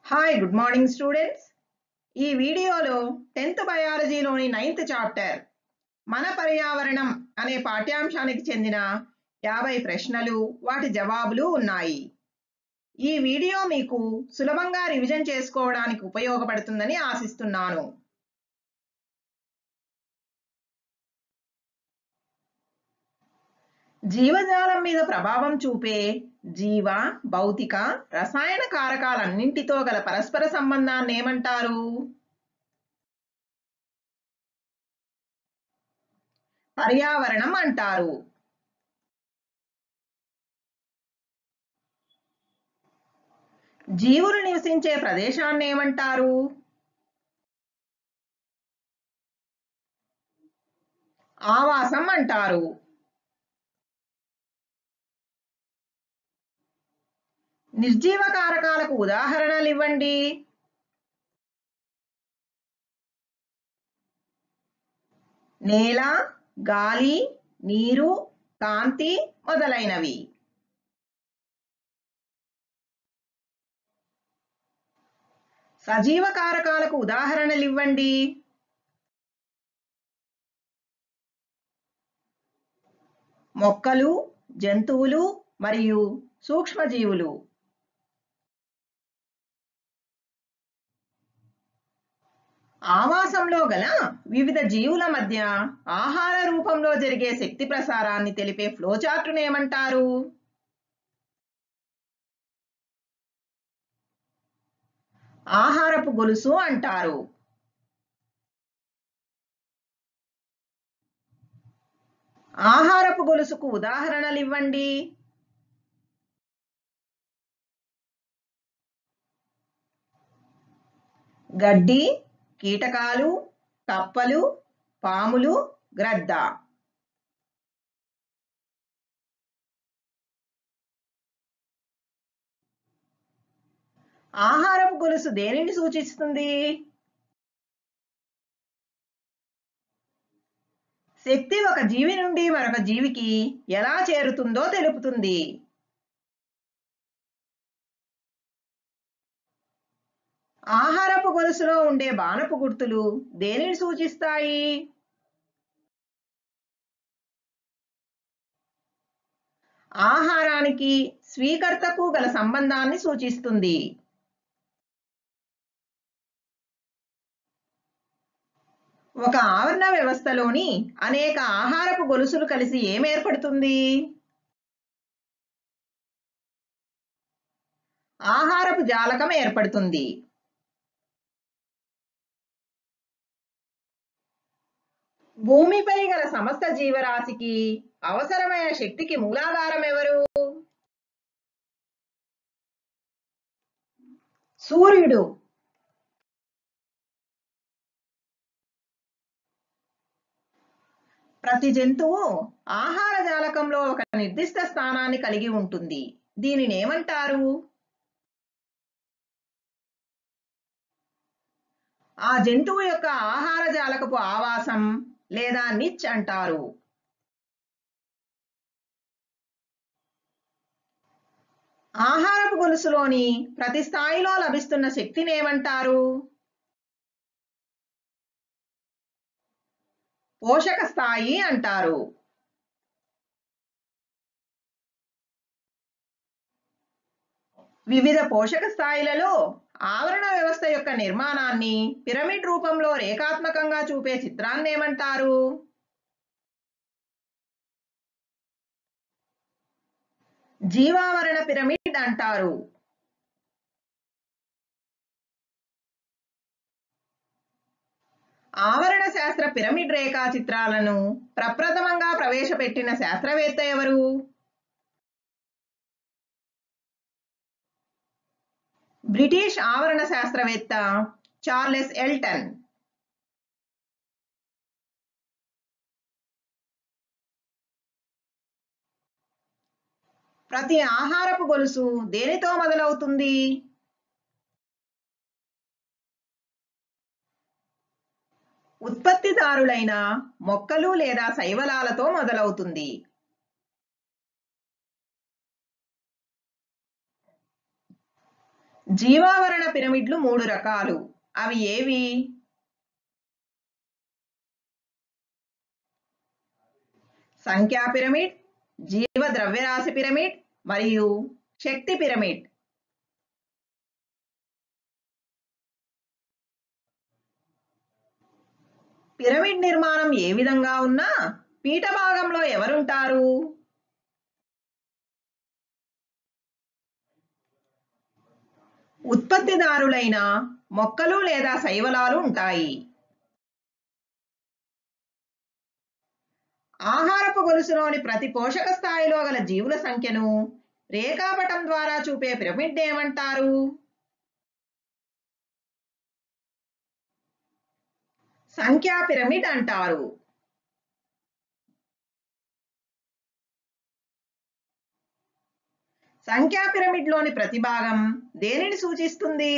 Hi good morning students ఈ వీడియోలో tenth బయాలజీలోని ninth chapter మన పర్యావరణం అనే పాఠ్యాంశానికి చెందిన యాభై ప్రశ్నలు వాటి జవాబులు ఉన్నాయి ఈ వీడియో మీకు సులభంగా రివిజన్ చేసుకోవడానికి ఉపయోగపడుతుందని ఆశిస్తున్నాను జీవజాలం మీద ప్రభావం చూపే జీవ భౌతిక రసాయన కారకాలన్నింటితో గల పరస్పర సంబంధాన్ని ఏమంటారు పర్యావరణం అంటారు జీవులు నివసించే ప్రదేశాన్ని ఏమంటారు ఆవాసం అంటారు నిర్జీవ కారకాలకు ఉదాహరణలు ఇవ్వండి నేల గాలి నీరు కాంతి మొదలైనవి సజీవ కారకాలకు ఉదాహరణలు ఇవ్వండి మొక్కలు జంతువులు మరియు సూక్ష్మజీవులు ఆవాసంలో గల వివిధ జీవుల మధ్య ఆహార రూపంలో జరిగే శక్తి ప్రసారాన్ని తెలిపే ఫ్లోచార్టును ఏమంటారు ఆహారపు గొలుసు అంటారు ఆహారపు గొలుసుకు ఉదాహరణలు ఇవ్వండి గడ్డి కీటకాలు కప్పలు పాములు గ్రద్ద ఆహారపు గొలుసు దేనిని సూచిస్తుంది శక్తి ఒక జీవి నుండి మరొక జీవికి ఎలా చేరుతుందో తెలుపుతుంది ఆహారపు గొలుసులో ఉండే బాణపు గుర్తులు దేనిని సూచిస్తాయి ఆహారానికి స్వీకర్తకు గల సంబంధాన్ని సూచిస్తుంది ఒక ఆవరణ వ్యవస్థలోని అనేక ఆహారపు గొలుసులు కలిసి ఏం ఏర్పడుతుంది ఆహారపు జాలకం ఏర్పడుతుంది భూమిపై గల సమస్త జీవరాశికి అవసరమైన శక్తికి మూలాధారం ఎవరు సూర్యుడు ప్రతి జంతువు ఆహార జాలకంలో ఒక నిర్దిష్ట స్థానాన్ని కలిగి ఉంటుంది దీనిని ఏమంటారు ఆ జంతువు యొక్క ఆహార జాలకపు ఆవాసం లేదా నిచ్ అంటారు ఆహారపు గొలుసులోని ప్రతి స్థాయిలో లభిస్తున్న శక్తిని ఏమంటారు పోషక స్థాయి అంటారు వివిధ పోషక స్థాయిలలో ఆవరణ వ్యవస్థ యొక్క నిర్మాణాన్ని పిరమిడ్ రూపంలో రేఖాత్మకంగా చూపే చిత్రాన్ని ఏమంటారు జీవావరణ పిరమిడ్ అంటారు ఆవరణ శాస్త్ర పిరమిడ్ రేఖా చిత్రాలను ప్రప్రథమంగా ప్రవేశపెట్టిన శాస్త్రవేత్త ఎవరు బ్రిటిష్ ఆవరణ శాస్త్రవేత్త చార్లెస్ ఎల్టన్ ప్రతి ఆహారపు గొలుసు దేనితో మొదలవుతుంది ఉత్పత్తిదారులైన మొక్కలు లేదా శైవలాలతో మొదలవుతుంది జీవావరణ పిరమిడ్లు మూడు రకాలు అవి ఏవి సంఖ్యా పిరమిడ్ జీవ ద్రవ్యరాశి పిరమిడ్ మరియు శక్తి పిరమిడ్ పిరమిడ్ నిర్మాణం ఏ విధంగా ఉన్నా పీఠ భాగంలో ఎవరుంటారు ఉత్పత్తిదారులైన మొక్కలు లేదా శైవలాలు ఉంటాయి ఆహారపు గొలుసులోని ప్రతి పోషక స్థాయిలో గల జీవుల సంఖ్యను రేఖాపటం ద్వారా చూపే పిరమిడ్ ఏమంటారు సంఖ్యా పిరమిడ్ అంటారు సంఖ్యా పిరమిడ్ లోని ప్రతి భాగం దేనిని సూచిస్తుంది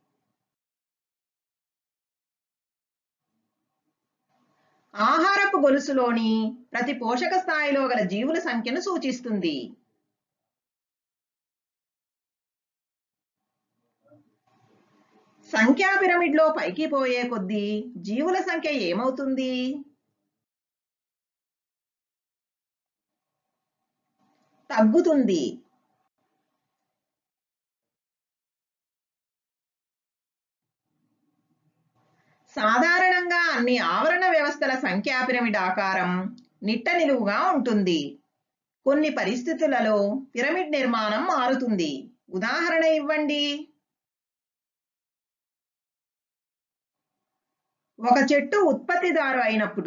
ఆహారపు గొలుసులోని ప్రతి పోషక స్థాయిలో గల జీవుల సంఖ్యను సూచిస్తుంది సంఖ్యా పిరమిడ్ లో పైకి పోయే కొద్దీ జీవుల సంఖ్య ఏమవుతుంది తగ్గుతుంది సాధారణంగా అన్ని ఆవరణ వ్యవస్థల సంఖ్యా పిరమిడ్ ఆకారం నిట్ట నిలువుగా ఉంటుంది కొన్ని పరిస్థితులలో పిరమిడ్ నిర్మాణం మారుతుంది ఉదాహరణ ఇవ్వండి ఒక చెట్టు ఉత్పత్తిదారు అయినప్పుడు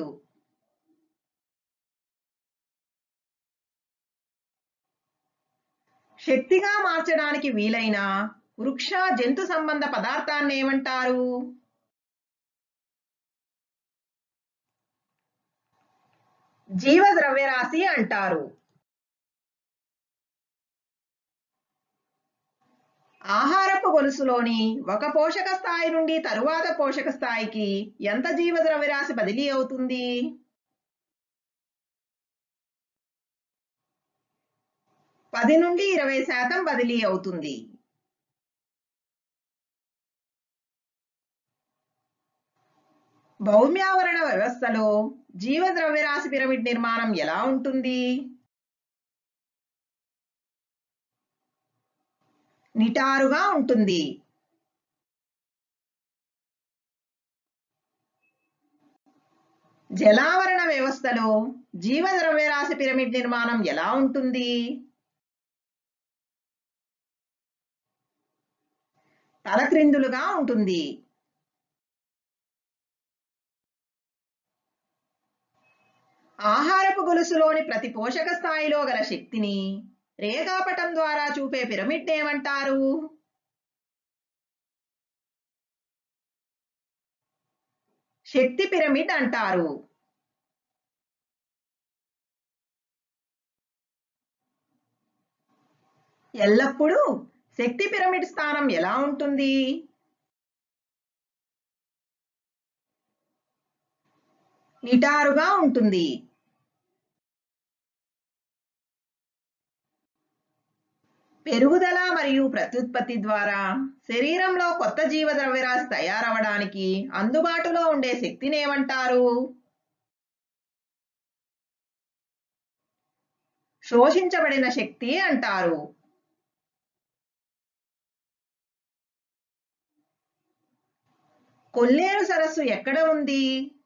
శక్తిగా మార్చడానికి వీలైన వృక్ష జంతు సంబంధ పదార్థాన్ని ఏమంటారు జీవ ద్రవ్యరాశి అంటారు ఆహారపు గొలుసులోని ఒక పోషక స్థాయి నుండి తరువాత పోషక స్థాయికి ఎంత జీవ ద్రవ్యరాశి బదిలీ అవుతుంది పది నుండి ఇరవై శాతం బదిలీ అవుతుంది భౌమ్యావరణ వ్యవస్థలో జీవ ద్రవ్యరాశి పిరమిడ్ నిర్మాణం ఎలా ఉంటుంది నిటారుగా ఉంటుంది జలావరణ వ్యవస్థలో జీవ ద్రవ్యరాశి పిరమిడ్ నిర్మాణం ఎలా ఉంటుంది తలక్రిందులుగా ఉంటుంది ఆహారపు గొలుసులోని ప్రతి పోషక స్థాయిలో గల శక్తిని రేఖాపటం ద్వారా చూపే పిరమిడ్ ఏమంటారు శక్తి పిరమిడ్ అంటారు ఎల్లప్పుడూ శక్తి పిరమిడ్ స్థానం ఎలా ఉంటుంది నిటారుగా ఉంటుంది పెరుగుదల మరియు ప్రత్యుత్పత్తి ద్వారా శరీరంలో కొత్త జీవ ద్రవ్యరాశి తయారవడానికి అందుబాటులో ఉండే శక్తిని ఏమంటారు శోషించబడిన శక్తి అంటారు కొల్లేరు సరస్సు ఎక్కడ ఉంది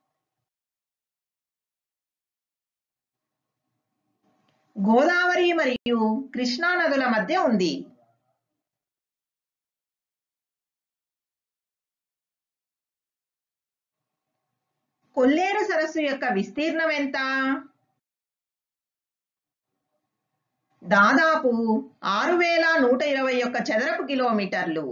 గోదావరి మరియు కృష్ణా నదుల మధ్య ఉంది కొల్లేరు సరస్సు యొక్క విస్తీర్ణం ఎంత దాదాపు ఆరు వేల నూట ఇరవై ఒక్క చదరపు కిలోమీటర్లు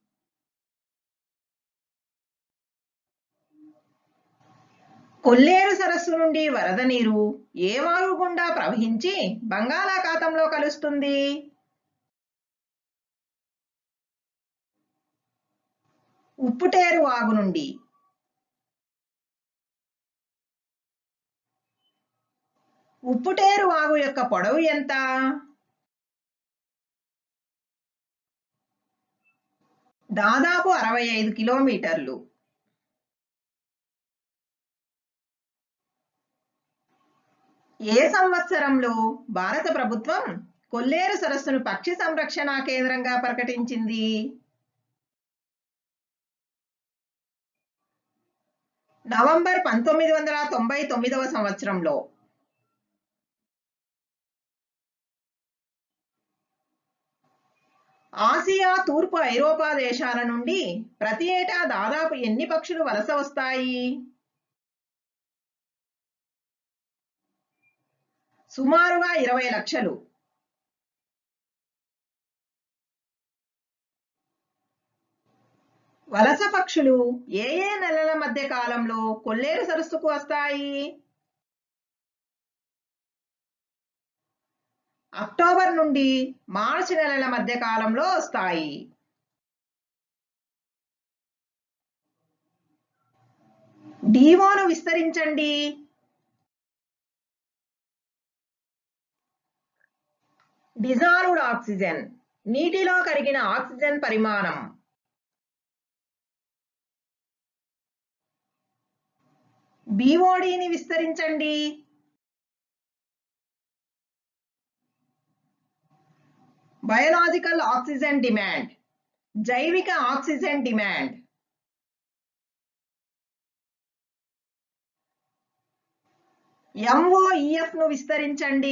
కొల్లేరు సరస్సు నుండి వరద నీరు ఏ వాగు గుండా ప్రవహించి బంగాళాఖాతంలో కలుస్తుంది ఉప్పుటేరు వాగు నుండి ఉప్పుటేరు వాగు యొక్క పొడవు ఎంత దాదాపు అరవై ఐదు కిలోమీటర్లు ఏ సంవత్సరంలో భారత ప్రభుత్వం కొల్లేరు సరస్సును పక్షి సంరక్షణ కేంద్రంగా ప్రకటించింది నవంబర్ పంతొమ్మిది వందల తొంభై తొమ్మిదవ సంవత్సరంలో ఆసియా తూర్పు ఐరోపా దేశాల నుండి ప్రతి ఏటా దాదాపు ఎన్ని పక్షులు వలస వస్తాయి సుమారుగా ఇరవై లక్షలు వలస పక్షులు ఏ ఏ నెలల మధ్య కాలంలో కొల్లేరు సరస్సుకు వస్తాయి అక్టోబర్ నుండి మార్చి నెలల మధ్య కాలంలో వస్తాయి డీవోను విస్తరించండి డిజాల్వ్డ్ ఆక్సిజన్ నీటిలో కరిగిన ఆక్సిజన్ పరిమాణం బీఓడిని విస్తరించండి బయోలాజికల్ ఆక్సిజన్ డిమాండ్ జైవిక ఆక్సిజన్ డిమాండ్ ఎంఓఈఎఫ్ ను విస్తరించండి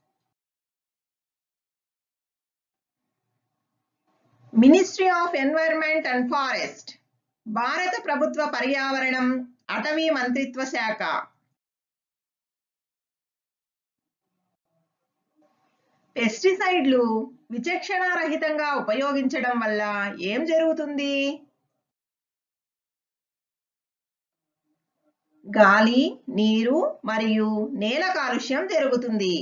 ministry of environment and forest భారత ప్రభుత్వ పర్యావరణం అటవీ మంత్రిత్వ శాఖ పెస్టిసైడ్లు విచక్షణారహితంగా ఉపయోగించడం వల్ల ఏం జరుగుతుంది గాలి నీరు మరియు నేల కాలుష్యం జరుగుతుంది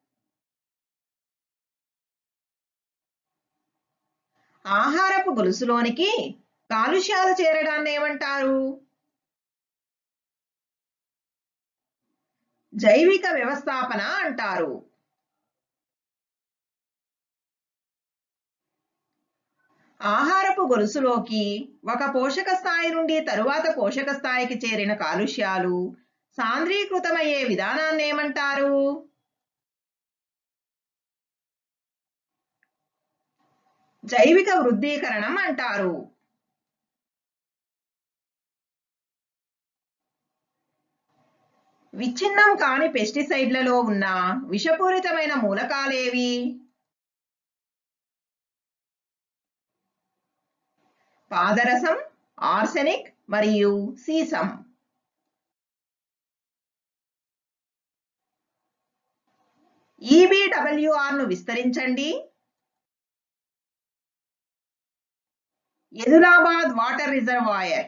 ఆహారపు గొలుసులోనికి కాలుష్యాలు చేరడాన్ని ఏమంటారు జైవిక వ్యవస్థాపన అంటారు ఆహారపు గొలుసులోకి ఒక పోషక స్థాయి నుండి తరువాత పోషక స్థాయికి చేరిన కాలుష్యాలు సాంద్రీకృతమయ్యే విధానాన్ని ఏమంటారు జైవిక వృద్ధీకరణం అంటారు విచ్ఛిన్నం కాని పెస్టిసైడ్లలో ఉన్న విషపూరితమైన మూలకాలేవి పాదరసం ఆర్సెనిక్ మరియు సీసం ఈబిడబ్ల్యూఆర్ ను విస్తరించండి ఎదులాబాద్ వాటర్ రిజర్వాయర్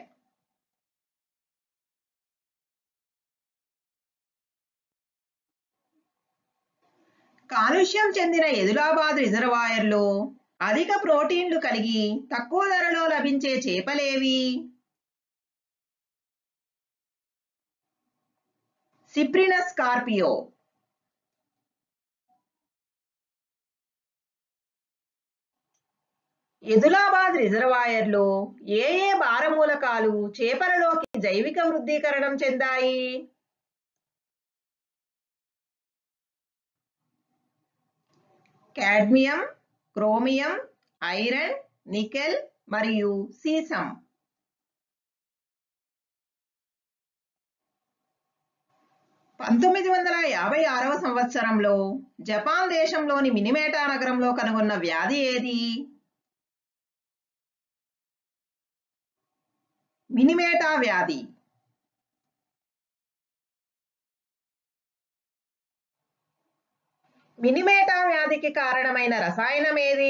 కాలుష్యం చెందిన ఎదులాబాద్ రిజర్వాయర్లో అధిక ప్రోటీన్లు కలిగి తక్కువ ధరలో లభించే చేపలేవి సిప్రినస్ స్కార్పియో ఎదులాబాద్ రిజర్వాయర్లో ఏ ఏ భారమూలకాలు చేపలలోకి జైవిక వృద్ధీకరణం చెందాయి కాడ్మియం క్రోమియం ఐరన్ నికెల్ మరియు సీసం పంతొమ్మిది వందల యాభై ఆరవ సంవత్సరంలో జపాన్ దేశంలోని మినిమేటా నగరంలో కనుగొన్న వ్యాధి ఏది మినిమేటా వ్యాధి మినిమేటా వ్యాధికి కారణమైన రసాయనం ఏది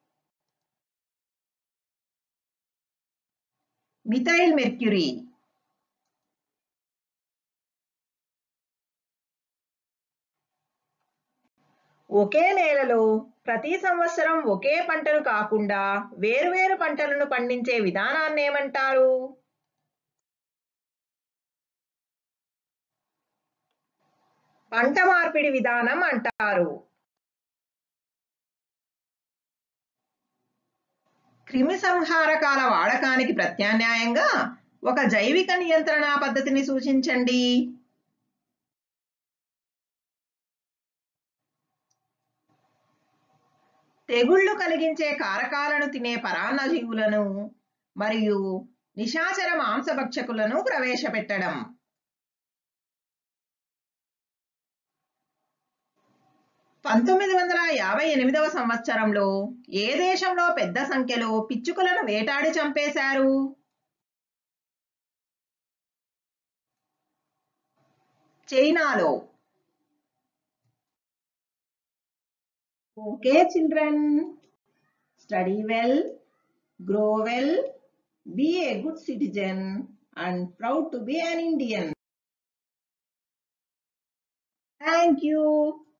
మిథైల్ మెర్క్యూరీ ఒకే నేలలో ప్రతి సంవత్సరం ఒకే పంటను కాకుండా వేరువేరు పంటలను పండించే విధానాన్ని ఏమంటారు పంట మార్పిడి విధానం అంటారు క్రిమి సంహారకాల వాడకానికి ప్రత్యామ్నాయంగా ఒక జైవిక నియంత్రణ పద్ధతిని సూచించండి తెగుళ్లు కలిగించే కారకాలను తినే పరాన్నజీవులను మరియు నిశాచర మాంసభక్షకులను ప్రవేశపెట్టడం పంతొమ్మిది వందల యాభై ఎనిమిదవ సంవత్సరంలో ఏ దేశంలో పెద్ద సంఖ్యలో పిచ్చుకలను వేటాడి చంపేశారు చైనాలో okay children study well grow well be a good citizen and proud to be an Indian. Thank you.